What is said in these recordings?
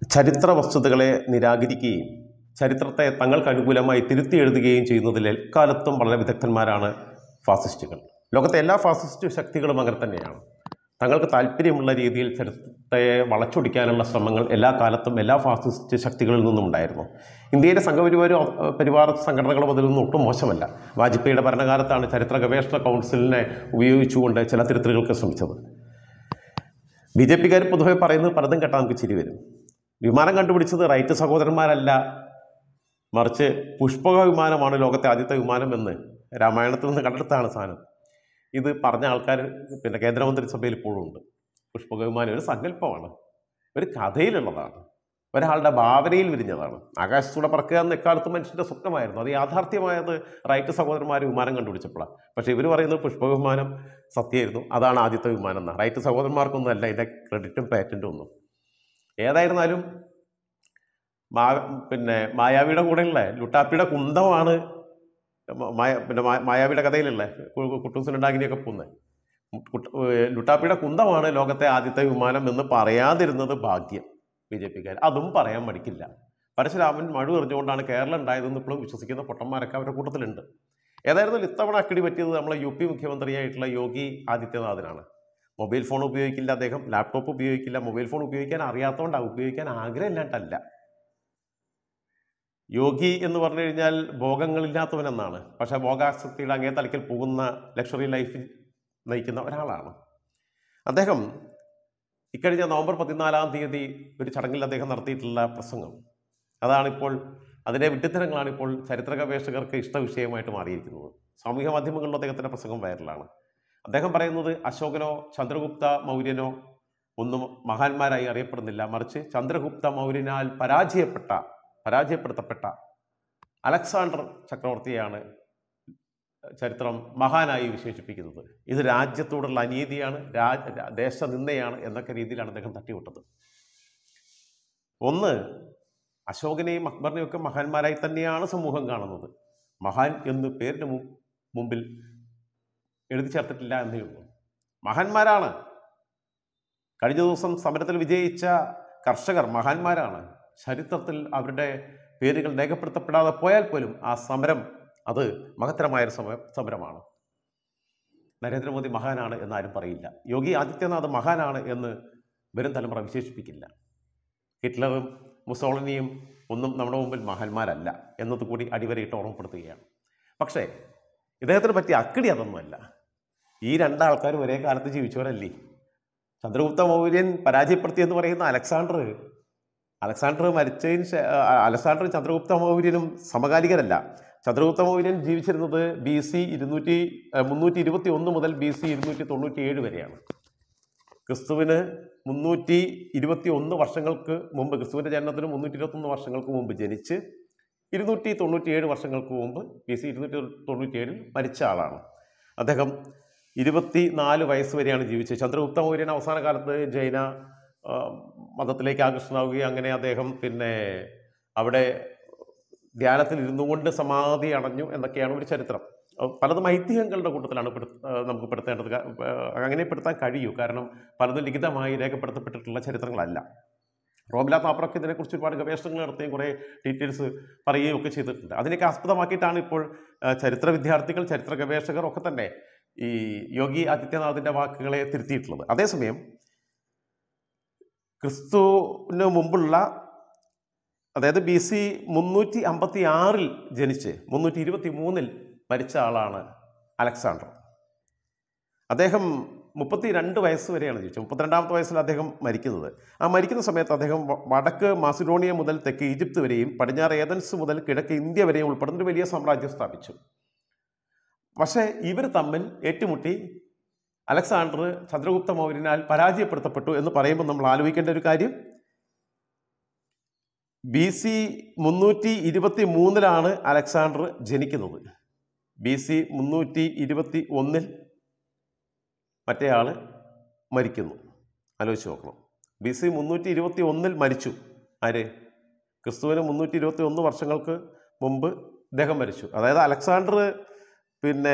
ചരിത്ര വസ്തുതകളെ നിരാകരിക്കുകയും ചരിത്രത്തെ തങ്ങൾക്ക് അനുകൂലമായി തിരുത്തി എഴുതുകയും ചെയ്യുന്നതിൽ എക്കാലത്തും വളരെ വിദഗ്ധന്മാരാണ് ഫാസിസ്റ്റുകൾ ലോകത്തെ എല്ലാ ഫാസിസ്റ്റ് ശക്തികളും അങ്ങനെ തന്നെയാണ് തങ്ങൾക്ക് താല്പര്യമുള്ള രീതിയിൽ ചരിത്രത്തെ വളച്ചൊടിക്കാനുള്ള ശ്രമങ്ങൾ എല്ലാ കാലത്തും എല്ലാ ഫാസിസ്റ്റ് ശക്തികളിൽ നിന്നും ഉണ്ടായിരുന്നു ഇന്ത്യയിലെ സംഘപരിവാര പരിവാർ സംഘടനകളും അതിൽ നിന്നും ഒട്ടും മോശമല്ല വാജ്പേയിയുടെ ഭരണകാലത്താണ് ചരിത്ര ഗവേഷണ കൗൺസിലിനെ ഉപയോഗിച്ചുകൊണ്ട് ചില തിരുത്തലുകൾക്ക് ശ്രമിച്ചത് ബി ജെ പിക്കാർ പൊതുവെ പറയുന്നത് പലതും കേട്ടാൽ നമുക്ക് ചിരി വരും വിമാനം കണ്ടുപിടിച്ചത് റൈറ്റ് സഹോദരന്മാരല്ല മറിച്ച് പുഷ്പക വിമാനമാണ് ലോകത്തെ ആദ്യത്തെ വിമാനം എന്ന് രാമായണത്തിൽ നിന്ന് കണ്ടെടുത്താണ് സാധനം ഇത് പറഞ്ഞ ആൾക്കാർ പിന്നെ കേന്ദ്രമന്ത്രിസഭയിൽ ഇപ്പോഴും ഉണ്ട് പുഷ്പക വിമാനം ഒരു സങ്കല്പമാണ് ഒരു കഥയിലുള്ളതാണ് ഒരാളുടെ ഭാവനയിൽ വിരിഞ്ഞതാണ് ആകാശത്തൂടെ പറക്കുക എന്ന എക്കാലത്തും മനുഷ്യൻ്റെ സ്വപ്നമായിരുന്നു അത് യാഥാർത്ഥ്യമായത് റൈറ്റ് സഹോദരന്മാർ വിമാനം കണ്ടുപിടിച്ചപ്പോഴാണ് പക്ഷേ ഇവർ പറയുന്നത് പുഷ്പക വിമാനം സത്യമായിരുന്നു അതാണ് ആദ്യത്തെ വിമാനം എന്നാണ് റൈറ്റ് സഹോദരന്മാർക്കൊന്നും അല്ല ഇതിൻ്റെ ക്രെഡിറ്റും പാറ്റൻറ്റും ഒന്നും ഏതായിരുന്നാലും മാ പിന്നെ മായാവിയുടെ കൂടെയുള്ള ലുട്ടാപ്പിയുടെ കുന്തമാണ് മ- മായ പിന്നെ മായ- മായാവിയുടെ കഥയിലുള്ള കുട്ടൂസിനുണ്ടാകിനിയൊക്കെ പോകുന്നത് ലുട്ടാപ്പിയുടെ കുന്തമാണ് ലോകത്തെ ആദ്യത്തെ വിമാനം എന്ന് പറയാതിരുന്നത് ഭാഗ്യം ബി ജെ പിക്കാർ അതും പറയാൻ മടിക്കില്ല പരശുരാമൻ മഴ എറിഞ്ഞുകൊണ്ടാണ് കേരളം ഉണ്ടായതെന്ന് ഇപ്പോഴും വിശ്വസിക്കുന്ന പൊട്ടന്മാരൊക്കെ അവരുടെ കൂട്ടത്തിലുണ്ട് ഏതായിരുന്നാലും ഇത്തവണ അക്കടി പറ്റിയത് നമ്മളെ യു പി മുഖ്യമന്ത്രിയായിട്ടുള്ള യോഗി ആദിത്യനാഥിനാണ് മൊബൈൽ ഫോൺ ഉപയോഗിക്കില്ല അദ്ദേഹം ലാപ്ടോപ്പ് ഉപയോഗിക്കില്ല മൊബൈൽ ഫോൺ ഉപയോഗിക്കാൻ അറിയാത്തതുകൊണ്ടാണ് ഉപയോഗിക്കാൻ ആഗ്രഹമില്ലാണ്ടല്ല യോഗി എന്ന് പറഞ്ഞു കഴിഞ്ഞാൽ ഭോഗങ്ങളില്ലാത്തവനെന്നാണ് പക്ഷേ ഭോഗാസക്തിയുടെ അങ്ങേ തലയ്ക്കൽ പോകുന്ന ലക്ഷറി ലൈഫ് നയിക്കുന്ന ഒരാളാണ് അദ്ദേഹം ഇക്കഴിഞ്ഞ നവംബർ പതിനാലാം തീയതി ഒരു ചടങ്ങിൽ അദ്ദേഹം നടത്തിയിട്ടുള്ള പ്രസംഗം അതാണിപ്പോൾ അതിൻ്റെ വിഡ്ഢിത്തരങ്ങളാണ് ഇപ്പോൾ ചരിത്ര ഗവേഷകർക്ക് ഇഷ്ടവിഷയമായിട്ട് മാറിയിരിക്കുന്നത് സാമൂഹ്യ മാധ്യമങ്ങളിലും അദ്ദേഹത്തിൻ്റെ പ്രസംഗം വൈറലാണ് അദ്ദേഹം പറയുന്നത് അശോകനോ ചന്ദ്രഗുപ്ത മൗര്യനോ ഒന്നും മഹാന്മാരായി അറിയപ്പെടുന്നില്ല മറിച്ച് ചന്ദ്രഗുപ്ത മൗര്യനാൽ പരാജയപ്പെട്ട പരാജയപ്പെടുത്തപ്പെട്ട അലക്സാണ്ടർ ചക്രവർത്തിയാണ് ചരിത്രം മഹാനായി വിശേഷിപ്പിക്കുന്നത് ഇത് രാജ്യത്തോടുള്ള അനീതിയാണ് രാജ രാ- ദേശനിന്ദയാണ് എന്നൊക്കെ രീതിയിലാണ് അദ്ദേഹം തട്ടിവിട്ടത് ഒന്ന് അശോകനെയും അക്ബറിനെയും ഒക്കെ മഹാന്മാരായി തന്നെയാണ് സമൂഹം കാണുന്നത് മഹാൻ എന്ന് പേരിന് മു- മുമ്പിൽ എഴുതി ചേർത്തിട്ടില്ല എന്നേ ഉള്ളൂ മഹാന്മാരാണ് കഴിഞ്ഞ ദിവസം സമരത്തിൽ വിജയിച്ച കർഷകർ മഹാന്മാരാണ് ചരിത്രത്തിൽ അവരുടെ പേരുകൾ രേഖപ്പെടുത്തപ്പെടാതെ പോയാൽ പോലും ആ സമരം അത് മഹത്തരമായൊരു സമ സമരമാണ് നരേന്ദ്രമോദി മഹാനാണ് എന്നാരും പറയില്ല യോഗി ആദിത്യനാഥ് മഹാനാണ് എന്ന് വരും തലമുറ വിശേഷിപ്പിക്കില്ല ഹിറ്റ്ലറും മുസോളിനിയും ഒന്നും നമ്മുടെ മുമ്പിൽ മഹാന്മാരല്ല എന്നത് കൂടി അടിവരയിട്ട് ഓർമ്മപ്പെടുത്തുകയാണ് പക്ഷേ ഇദ്ദേഹത്തിന് പറ്റിയ അക്കിടി അതൊന്നുമല്ല ഈ രണ്ടാൾക്കാരും ഒരേ കാലത്ത് ജീവിച്ചവരല്ലേ ചന്ദ്രഗുപ്ത മൗര്യൻ പരാജയപ്പെടുത്തിയെന്ന് പറയുന്ന അലക്സാണ്ടർ അലക്സാണ്ടർ മരിച്ചതിന് ശേ- ആ, അലക്സാണ്ടർ ചന്ദ്രഗുപ്ത മൗര്യനും സമകാലികരല്ല ചന്ദ്രഗുപ്ത മൗര്യൻ ജീവിച്ചിരുന്നത് ബി സി ഇരുന്നൂറ്റി മുന്നൂറ്റി ഇരുപത്തി ഒന്ന് മുതൽ ബി സി ഇരുന്നൂറ്റി തൊണ്ണൂറ്റി ഏഴ് വരെയാണ് ക്രിസ്തുവിന് മുന്നൂറ്റി ഇരുപത്തി ഒന്ന് വർഷങ്ങൾക്ക് മുമ്പ് ക്രിസ്തുവിൻ്റെ ജനനത്തിന് മുന്നൂറ്റി ഇരുപത്തൊന്ന് വർഷങ്ങൾക്ക് മുമ്പ് ജനിച്ച് ഇരുന്നൂറ്റി തൊണ്ണൂറ്റിയേഴ് വർഷങ്ങൾക്ക് മുമ്പ് ബി സി ഇരുന്നൂറ്റി തൊണ്ണൂറ്റിയേഴിൽ മരിച്ച ആളാണ് അദ്ദേഹം ഇരുപത്തി നാല് വയസ്സ് വരെയാണ് ജീവിച്ചത് ചന്ദ്രഗുപ്ത മൗര്യൻ അവസാന കാലത്ത് ജൈന ആ, മതത്തിലേക്ക് ആകർഷണമാവുകയും അങ്ങനെ അദ്ദേഹം പിന്നെ അവിടെ ധ്യാനത്തിൽ ഇരുന്നു കൊണ്ട് സമാധി അടഞ്ഞു എന്നൊക്കെയാണ് ഒരു ചരിത്രം അഹ് പലതും ഐതിഹ്യങ്ങളുടെ കൂട്ടത്തിലാണ് പെടുത്ത ആ, നമുക്ക് പെടുത്തേണ്ടത് കാ- ആ, അങ്ങനെ പെടുത്താൻ കഴിയൂ കാരണം പലതും ലിഖിതമായി രേഖപ്പെടുത്തപ്പെട്ടിട്ടുള്ള ചരിത്രങ്ങളല്ല റോമില താപ്രക്ക് ഇതിനെക്കുറിച്ച് ഒരുപാട് ഗവേഷണങ്ങൾ നടത്തുകയും കുറേ ഡീറ്റെയിൽസ് പറയുകയും ഒക്കെ ചെയ്തിട്ടുണ്ട് അതിനൊക്കെ ആസ്പദമാക്കിയിട്ടാണ് ഇപ്പോൾ ആ, ചരിത്ര വിദ്യാർത്ഥികൾ ചരിത്ര ഗവേഷകർ ഒക്കെ തന്നെ ഈ യോഗി ആദിത്യനാഥിൻ്റെ വാക്കുകളെ തിരുത്തിയിട്ടുള്ളത് അതേസമയം ക്രിസ്തുവിന് മുമ്പുള്ള അതായത് ബി സി മുന്നൂറ്റി അമ്പത്തി ആറിൽ ജനിച്ച് മുന്നൂറ്റി ഇരുപത്തി മൂന്നിൽ മരിച്ച ആളാണ് അലക്സാണ്ടർ അദ്ദേഹം മുപ്പത്തി രണ്ട് വയസ്സ് വരെയാണ് ജീവിച്ചത് മുപ്പത്തിരണ്ടാമത്തെ വയസ്സിൽ അദ്ദേഹം മരിക്കുന്നത് ആ മരിക്കുന്ന സമയത്ത് അദ്ദേഹം വ- വടക്ക് മാസിഡോണിയ മുതൽ തെക്ക് ഈജിപ്ത് വരെയും പടിഞ്ഞാറ് ഏതൻസ് മുതൽ കിഴക്ക് ഇന്ത്യ വരെയും ഉൾപ്പെടുന്ന ഒരു വലിയ സാമ്രാജ്യം സ്ഥാപിച്ചു പക്ഷേ ഇവർ തമ്മിൽ ഏറ്റുമുട്ടി അലക്സാണ്ടർ ചന്ദ്രഗുപ്ത മൗര്യനാൽ പരാജയപ്പെടുത്തപ്പെട്ടു എന്ന് പറയുമ്പോൾ നമ്മൾ ആലോചിക്കേണ്ട ഒരു കാര്യം ബി സി മുന്നൂറ്റി ഇരുപത്തി മൂന്നിലാണ് അലക്സാണ്ടർ ജനിക്കുന്നത് ബി സി മുന്നൂറ്റി ഇരുപത്തി ഒന്നിൽ മറ്റേയാൾ മരിക്കുന്നു ആലോചിച്ച് നോക്കണം ബി സി മുന്നൂറ്റി ഇരുപത്തി ഒന്നിൽ മരിച്ചു ആര് ക്രിസ്തുവിന് മുന്നൂറ്റി ഇരുപത്തി ഒന്ന് വർഷങ്ങൾക്ക് മുമ്പ് ഇദ്ദേഹം മരിച്ചു അതായത് അലക്സാണ്ടർ പിന്നെ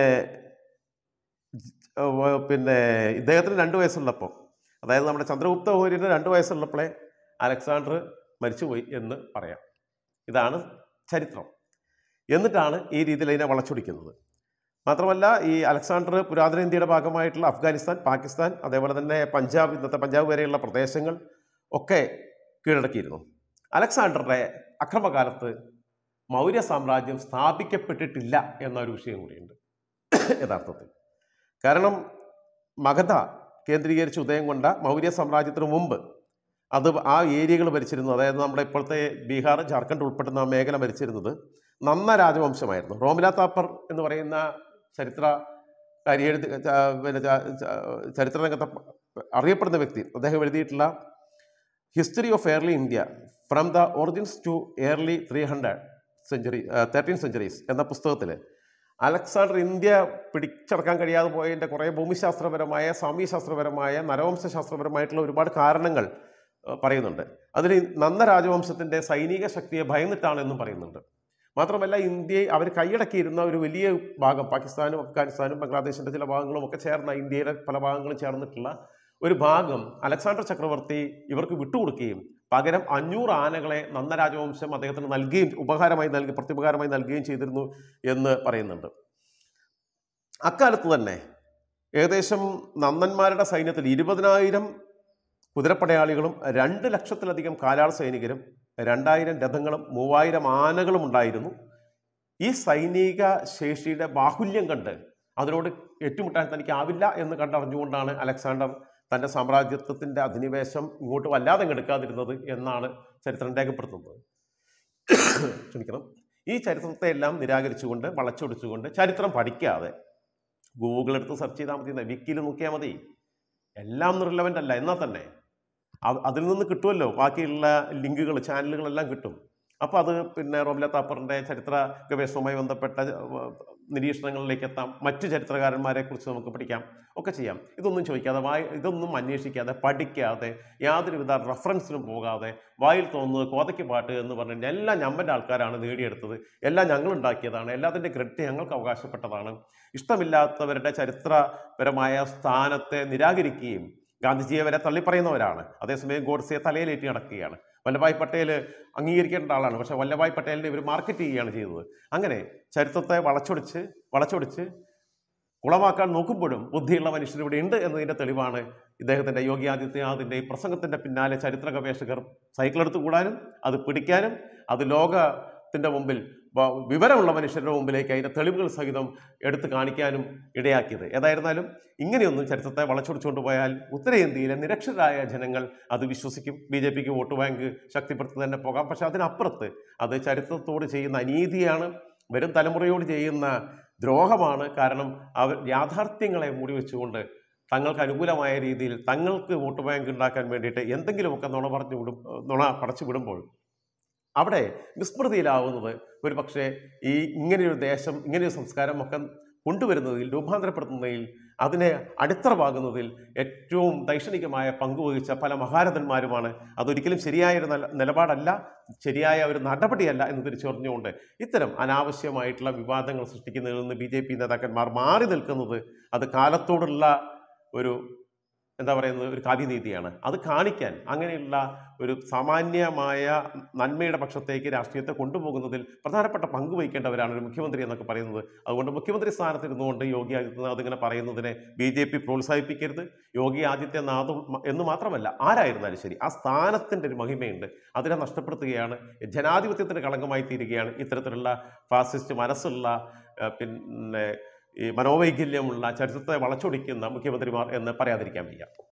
ഏഹ് പിന്നെ ഇദ്ദേഹത്തിന് രണ്ട് വയസ്സുള്ളപ്പോൾ അതായത് നമ്മുടെ ചന്ദ്രഗുപ്ത മൗര്യന് രണ്ട് വയസ്സുള്ളപ്പോഴേ അലക്സാണ്ടർ മരിച്ചുപോയി എന്ന് പറയാം ഇതാണ് ചരിത്രം എന്നിട്ടാണ് ഈ രീതിയിൽ ഇതിനെ വളച്ചൊടിക്കുന്നത് മാത്രമല്ല ഈ അലക്സാണ്ടർ പുരാതന ഇന്ത്യയുടെ ഭാഗമായിട്ടുള്ള അഫ്ഗാനിസ്ഥാൻ പാകിസ്ഥാൻ അതേപോലെ തന്നെ പഞ്ചാബ് ഇന്നത്തെ പഞ്ചാബ് വരെയുള്ള പ്രദേശങ്ങൾ ഒക്കെ കീഴടക്കിയിരുന്നു അലക്സാണ്ടറുടെ അക്രമകാലത്ത് മൗര്യ സാമ്രാജ്യം സ്ഥാപിക്കപ്പെട്ടിട്ടില്ല എന്നൊരു വിഷയം കൂടിയുണ്ട് യഥാർത്ഥത്തിൽ കാരണം മഗധ കേന്ദ്രീകരിച്ച് ഉദയം കൊണ്ട മൗര്യ സാമ്രാജ്യത്തിന് മുമ്പ് അത് ആ ഏരിയകൾ ഭരിച്ചിരുന്നു അതായത് നമ്മുടെ ഇപ്പോഴത്തെ ബീഹാർ ജാർഖണ്ഡ് ഉൾപ്പെടുന്ന ആ മേഖല ഭരിച്ചിരുന്നത് നന്ന രാജവംശമായിരുന്നു റോമില താപ്പർ എന്ന് പറയുന്ന ചരിത്ര കാരി എഴുതി ച- പിന്നെ ച- ച- ചരിത്ര രംഗത്ത് അറിയപ്പെടുന്ന വ്യക്തി അദ്ദേഹം എഴുതിയിട്ടുള്ള history of early India from the origins to early three hundred century thirteen centuries എന്ന പുസ്തകത്തിൽ അലക്സാണ്ടർ ഇന്ത്യ പിടിച്ചടക്കാൻ കഴിയാതെ പോയതിൻ്റെ കുറേ ഭൂമിശാസ്ത്രപരമായ സാമൂഹ്യശാസ്ത്രപരമായ നരവംശാസ്ത്രപരമായിട്ടുള്ള ഒരുപാട് കാരണങ്ങൾ ഏഹ്, പറയുന്നുണ്ട് അതിൽ നന്ന രാജവംശത്തിൻ്റെ സൈനിക ശക്തിയെ ഭയന്നിട്ടാണ് എന്നും പറയുന്നുണ്ട് മാത്രമല്ല ഇന്ത്യയെ അവർ കൈയടക്കിയിരുന്ന ഒരു വലിയ ഭാഗം പാകിസ്ഥാനും അഫ്ഗാനിസ്ഥാനും ബംഗ്ലാദേശിൻ്റെ ചില ഭാഗങ്ങളും ഒക്കെ ചേർന്ന ഇന്ത്യയുടെ പല ഭാഗങ്ങളും ചേർന്നിട്ടുള്ള ഒരു ഭാഗം അലക്സാണ്ടർ ചക്രവർത്തി ഇവർക്ക് വിട്ടുകൊടുക്കുകയും പകരം അഞ്ഞൂറ് ആനകളെ നന്ന രാജവംശം അദ്ദേഹത്തിന് നൽകുകയും ഉപഹാരമായി നൽകി പ്രത്യുപകാരമായി നൽകുകയും ചെയ്തിരുന്നു എന്ന് പറയുന്നുണ്ട് അക്കാലത്ത് തന്നെ ഏകദേശം നന്ദന്മാരുടെ സൈന്യത്തിൽ ഇരുപതിനായിരം കുതിരപ്പടയാളികളും രണ്ട് ലക്ഷത്തിലധികം കാലാൾ സൈനികരും രണ്ടായിരം രഥങ്ങളും മൂവായിരം ആനകളും ഉണ്ടായിരുന്നു ഈ സൈനിക ശേഷിയുടെ ബാഹുല്യം കണ്ട് അതിനോട് ഏറ്റുമുട്ടാൻ തനിക്കാവില്ല എന്ന് കണ്ടറിഞ്ഞുകൊണ്ടാണ് അലക്സാണ്ടർ തൻ്റെ സാമ്രാജ്യത്വത്തിൻ്റെ അധിനിവേശം ഇങ്ങോട്ട് വല്ലാതെ അങ്ങ് എടുക്കാതിരുന്നത് എന്നാണ് ചരിത്രം രേഖപ്പെടുത്തുന്നത് ക്ഷമിക്കണം ഈ ചരിത്രത്തെ എല്ലാം നിരാകരിച്ചുകൊണ്ട് വളച്ചൊടിച്ചുകൊണ്ട് ചരിത്രം പഠിക്കാതെ ഗൂഗിൾ എടുത്ത് സെർച്ച് ചെയ്താൽ മതി വിക്കിയിൽ നോക്കിയാൽ മതി എല്ലാം റിലവൻ്റ് അല്ല എന്നാൽ തന്നെ അത് അതിൽ നിന്ന് കിട്ടുമല്ലോ ബാക്കിയുള്ള ലിങ്കുകൾ ചാനലുകളെല്ലാം കിട്ടും അപ്പോൾ അത് പിന്നെ റോമില താപ്പറിൻ്റെ ചരിത്ര ഗവേഷണവുമായി ബന്ധപ്പെട്ട ഏർ, നിരീക്ഷണങ്ങളിലേക്ക് എത്താം മറ്റു ചരിത്രകാരന്മാരെ കുറിച്ച് നമുക്ക് പഠിക്കാം ഒക്കെ ചെയ്യാം ഇതൊന്നും ചോദിക്കാതെ വായി ഇതൊന്നും അന്വേഷിക്കാതെ പഠിക്കാതെ യാതൊരുവിധ റെഫറൻസിനും പോകാതെ വായിൽ തോന്നുന്നത് കോതയ്ക്ക് പാട്ട് എന്ന് പറഞ്ഞു കഴിഞ്ഞാൽ എല്ലാം ഞമ്മൻ്റെ ആൾക്കാരാണ് നേടിയെടുത്തത് എല്ലാം ഞങ്ങൾ ഉണ്ടാക്കിയതാണ് എല്ലാത്തിൻ്റെ ക്രെഡിറ്റ് ഞങ്ങൾക്ക് അവകാശപ്പെട്ടതാണ് ഇഷ്ടമില്ലാത്തവരുടെ ചരിത്രപരമായ സ്ഥാനത്തെ നിരാകരിക്കുകയും ഗാന്ധിജിയെ വരെ തള്ളിപ്പറയുന്നവരാണ് അതേസമയം ഗോഡ്സയെ തലയിലേറ്റി നടക്കുകയാണ് വല്ലഭായ് പട്ടേൽ അംഗീകരിക്കേണ്ട ആളാണ് പക്ഷേ വല്ലഭായ് പട്ടേലിനെ ഇവർ മാർക്കറ്റ് ചെയ്യുകയാണ് ചെയ്തത് അങ്ങനെ ചരിത്രത്തെ വളച്ചൊടിച്ച് വളച്ചൊടിച്ച് കുളമാക്കാൻ നോക്കുമ്പോഴും ബുദ്ധിയുള്ള മനുഷ്യർ ഇവിടെ ഉണ്ട് എന്നതിൻ്റെ തെളിവാണ് ഇദ്ദേഹത്തിൻ്റെ യോഗി ആദിത്യനാഥിൻ്റെ ഈ പ്രസംഗത്തിൻ്റെ പിന്നാലെ ചരിത്ര ഗവേഷകർ സൈക്കിൾ എടുത്ത് കൂടാനും അത് പിടിക്കാനും അത് ലോകത്തിൻ്റെ മുമ്പിൽ വ- വിവരമുള്ള മനുഷ്യരുടെ മുമ്പിലേക്ക് അതിൻ്റെ തെളിവുകൾ സഹിതം എടുത്ത് കാണിക്കാനും ഇടയാക്കിയത് ഏതായിരുന്നാലും ഇങ്ങനെയൊന്നും ചരിത്രത്തെ വളച്ചൊടിച്ചുകൊണ്ട് പോയാൽ ഉത്തരേന്ത്യയിലെ നിരക്ഷരായ ജനങ്ങൾ അത് വിശ്വസിക്കും ബി ജെ പിക്ക് വോട്ട് ബാങ്ക് ശക്തിപ്പെടുത്തി തന്നെ പോകാം പക്ഷെ അതിനപ്പുറത്ത് അത് ചരിത്രത്തോട് ചെയ്യുന്ന അനീതിയാണ് വരും തലമുറയോട് ചെയ്യുന്ന ദ്രോഹമാണ് കാരണം അവർ യാഥാർത്ഥ്യങ്ങളെ മൂടി വെച്ചുകൊണ്ട് തങ്ങൾക്ക് അനുകൂലമായ രീതിയിൽ തങ്ങൾക്ക് വോട്ട് ബാങ്ക് ഉണ്ടാക്കാൻ വേണ്ടിയിട്ട് എന്തെങ്കിലുമൊക്കെ നുണ പറഞ്ഞു വിടും നുണ പടച്ചു വിടുമ്പോൾ അവിടെ വിസ്മൃതിയിലാവുന്നത് ഒരു പക്ഷേ ഈ ഇങ്ങനെയൊരു ദേശം ഇങ്ങനെയൊരു സംസ്കാരം ഒക്കെ കൊണ്ടുവരുന്നതിൽ രൂപാന്തരപ്പെടുത്തുന്നതിൽ അതിനെ അടിത്തറവാകുന്നതിൽ ഏറ്റവും ദൈക്ഷണികമായ പങ്കുവഹിച്ച പല മഹാരഥന്മാരുമാണ് അതൊരിക്കലും ശരിയായ ഒരു നില നിലപാടല്ല ശരിയായ ഒരു നടപടിയല്ല എന്ന് തിരിച്ചറിഞ്ഞുകൊണ്ട് ഇത്തരം അനാവശ്യമായിട്ടുള്ള വിവാദങ്ങൾ സൃഷ്ടിക്കുന്നതിൽ നിന്ന് ബി ജെ പി നേതാക്കന്മാർ മാറി നിൽക്കുന്നത് അത് കാലത്തോടുള്ള ഒരു എന്താ പറയുന്നത് ഒരു കാവ്യനീതിയാണ് അത് കാണിക്കാൻ അങ്ങനെയുള്ള ഒരു സാമാന്യമായ നന്മയുടെ പക്ഷത്തേക്ക് രാഷ്ട്രീയത്തെ കൊണ്ടുപോകുന്നതിൽ പ്രധാനപ്പെട്ട പങ്ക് വഹിക്കേണ്ടവരാണ് ഒരു മുഖ്യമന്ത്രി എന്നൊക്കെ പറയുന്നത് അതുകൊണ്ട് മുഖ്യമന്ത്രി സ്ഥാനത്തിരുന്നുകൊണ്ട് യോഗി ആദിത്യനാഥ് ഇങ്ങനെ പറയുന്നതിനെ ബി ജെ പി പ്രോത്സാഹിപ്പിക്കരുത് യോഗി ആദിത്യനാഥ് മ- എന്ന് മാത്രമല്ല ആരായിരുന്നാലും ശരി ആ സ്ഥാനത്തിൻ്റെ ഒരു മഹിമയുണ്ട് അതിനെ നഷ്ടപ്പെടുത്തുകയാണ് ജനാധിപത്യത്തിന് കളങ്കമായി തീരുകയാണ് ഇത്തരത്തിലുള്ള ഫാസിസ്റ്റ് മനസ്സുള്ള ഏഹ്, പിന്നെ ഈ മനോവൈകല്യമുള്ള ചരിത്രത്തെ വളച്ചൊടിക്കുന്ന മുഖ്യമന്ത്രിമാർ എന്ന് പറയാതിരിക്കാൻ വയ്യ